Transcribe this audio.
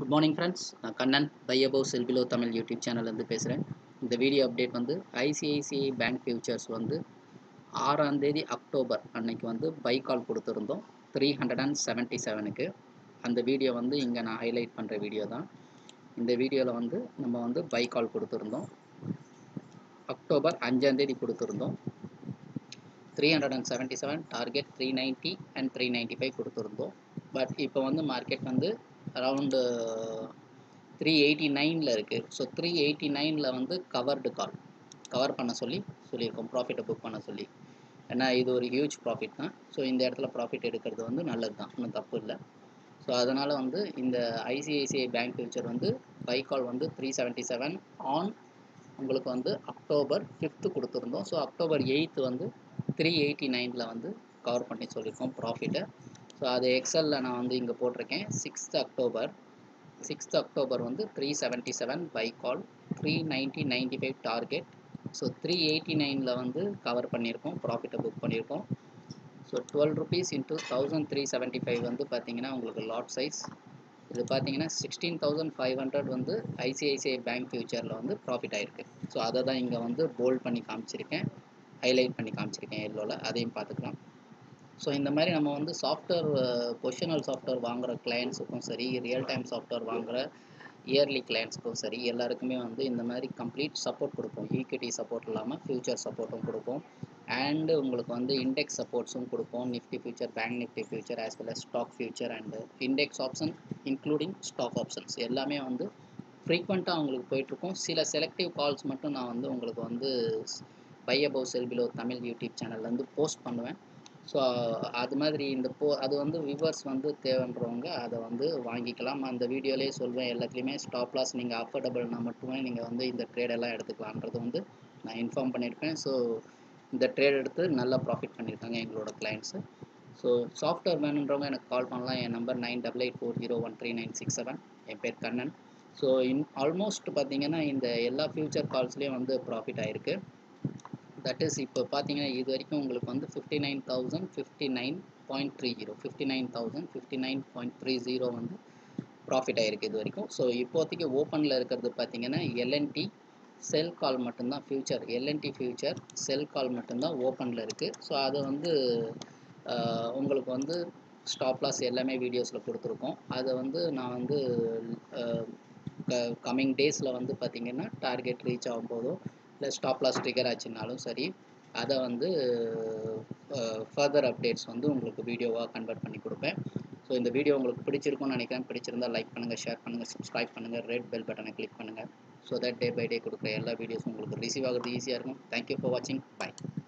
good morning friends நான் Kannan buy above sell below Tamil YouTube சேனல்லேருந்து பேசுகிறேன் இந்த வீடியோ அப்டேட் வந்து ஐசிஐசிஐ பேங்க் ஃபியூச்சர்ஸ் வந்து ஆறாம் தேதி அக்டோபர் அன்னைக்கு வந்து பை கால் கொடுத்துருந்தோம் த்ரீ ஹண்ட்ரட் அண்ட் செவன்ட்டி செவனுக்கு அந்த வீடியோ வந்து இங்கே நான் ஹைலைட் பண்ணுற வீடியோ தான் இந்த வீடியோவில் வந்து நம்ம வந்து பை கால் கொடுத்துருந்தோம் அக்டோபர் அஞ்சாந்தேதி கொடுத்துருந்தோம் three hundred and seventy seven target three ninety and three ninety five கொடுத்துருந்தோம் பட் இப்போ வந்து மார்க்கெட் வந்து அரவுண்டு த்ரீ எயிட்டி நைனில் இருக்குது ஸோ த்ரீ எயிட்டி நைனில் வந்து கவர்டு கால் கவர் பண்ண சொல்லி சொல்லியிருக்கோம் ப்ராஃபிட்டை புக் பண்ண சொல்லி ஏன்னா இது ஒரு ஹியூஜ் ப்ராஃபிட் தான் ஸோ இந்த இடத்துல ப்ராஃபிட் எடுக்கிறது வந்து நல்லது தான் ஒன்றும் தப்பு இல்லை ஸோ அதனால் வந்து இந்த ஐசிஐசிஐ பேங்க் ஃபியூச்சர் வந்து பை கால் வந்து த்ரீ செவன்ட்டி செவன் ஆன் உங்களுக்கு வந்து அக்டோபர் ஃபிஃப்த்து கொடுத்துருந்தோம் ஸோ அக்டோபர் எயித்து வந்து த்ரீ எயிட்டி நைனில் வந்து கவர் பண்ணி சொல்லியிருக்கோம் ப்ராஃபிட்டை ஸோ அது எக்ஸலில் நான் வந்து இங்கே போட்டிருக்கேன் சிக்ஸ்த் அக்டோபர் சிக்ஸ்த் அக்டோபர் வந்து three seventy seven buy call three ninety ninety five target so three eighty நைனில் வந்து கவர் பண்ணியிருக்கோம் ப்ராஃபிட்டை புக் பண்ணியிருக்கோம் so twelve rupees into thousand three seventy five வந்து பார்த்தீங்கன்னா உங்களுக்கு லாட் சைஸ் இது பார்த்தீங்கன்னா சிக்ஸ்டீன் தௌசண்ட் ஃபைவ் ஹண்ட்ரட் வந்து ஐசிஐசிஐ பேங்க் ஃபியூச்சரில் வந்து ப்ராஃபிட் ஆயிருக்கு ஸோ அதை தான் இங்கே வந்து போல்ட் பண்ணி காமிச்சிருக்கேன் ஹைலைட் பண்ணி காமிச்சிருக்கேன் எல்லோவில் அதையும் பார்த்துக்கலாம் ஸோ இந்த மாதிரி நம்ம வந்து சாஃப்ட்வேர் பொசிஷனல் சாஃப்ட்வேர் வாங்குகிற கிளையண்ட்ஸுக்கும் சரி ரியல் டைம் சாஃப்ட்வேர் வாங்குகிற இயர்லி கிளையண்ட்ஸ்க்கும் சரி எல்லாருக்குமே வந்து இந்த மாதிரி கம்ப்ளீட் சப்போர்ட் கொடுப்போம் ஈக்விட்டி சப்போர்ட் இல்லாமல் ஃபியூச்சர் சப்போர்ட்டும் கொடுப்போம் அண்டு உங்களுக்கு வந்து இண்டெக்ஸ் சப்போர்ட்ஸும் கொடுப்போம் Nifty future bank Nifty future as well as stock future and index option including stock options எல்லாமே வந்து ஃப்ரீக்வெண்ட்டாக உங்களுக்கு போயிட்டுருக்கும் சில செலக்டிவ் கால்ஸ் மட்டும் நான் வந்து உங்களுக்கு வந்து buy above sell below Tamil YouTube சேனல்லேருந்து போஸ்ட் பண்ணுவேன் ஸோ அது மாதிரி இந்த போ அது வந்து வியூவர்ஸ் வந்து தேவைன்றவங்க அதை வந்து வாங்கிக்கலாம் அந்த வீடியோலேயே சொல்வேன் எல்லாத்துலேயுமே ஸ்டாப் லாஸ் நீங்கள் அஃபோர்டபுள்னா மட்டுமே நீங்கள் வந்து இந்த ட்ரேடெல்லாம் எடுத்துக்கலான்றது வந்து நான் இன்ஃபார்ம் பண்ணியிருப்பேன் ஸோ இந்த ட்ரேட் எடுத்து நல்லா ப்ராஃபிட் பண்ணியிருக்காங்க எங்களோட கிளைண்ட்ஸு ஸோ சாஃப்ட்வேர் வேணுன்றவங்க எனக்கு கால் பண்ணலாம் என் number nine double eight four zero one three nine six seven என் பேர் கண்ணன் ஸோ இன் ஆல்மோஸ்ட் பார்த்தீங்கன்னா இந்த எல்லா ஃபியூச்சர் கால்ஸ்லேயும் வந்து ப்ராஃபிட் ஆகிருக்கு தட் இஸ் இப்போ பார்த்தீங்கன்னா இது வரைக்கும் உங்களுக்கு வந்து fifty nine thousand fifty nine point three zero fifty nine thousand fifty nine point three zero வந்து ப்ராஃபிட் ஆகிருக்கு இது வரைக்கும் ஸோ இப்போதைக்கு ஓப்பனில் இருக்கிறது பார்த்தீங்கன்னா எல்என்டி செல் கால் மட்டும்தான் future L and T future sell call மட்டும்தான் ஓப்பனில் இருக்குது ஸோ அது வந்து உங்களுக்கு வந்து ஸ்டாப் லாஸ் எல்லாமே வீடியோஸில் கொடுத்துருக்கோம் அதை வந்து நான் வந்து கம்மிங் டேஸில் வந்து பார்த்திங்கன்னா டார்கெட் ரீச் ஆகும்போதோ இல்லை ஸ்டாப் லாஸ் ட்ரிகர் ஆச்சுனாலும் சரி அதை வந்து ஃபர்தர் அப்டேட்ஸ் வந்து உங்களுக்கு வீடியோவாக கன்வெர்ட் பண்ணி கொடுப்பேன் ஸோ இந்த வீடியோ உங்களுக்கு பிடிச்சிருக்கும்னு நினைக்கிறேன் பிடிச்சிருந்தால் லைக் பண்ணுங்கள் ஷேர் பண்ணுங்கள் சப்ஸ்கிரைப் பண்ணுங்கள் ரெட் பெல் பட்டனை கிளிக் பண்ணுங்கள் so that day by day கொடுக்குற எல்லா வீடியோஸும் உங்களுக்கு ரிசீவ் ஆகிறது ஈஸியாக இருக்கும் தேங்க்யூ ஃபார் வாட்சிங் பை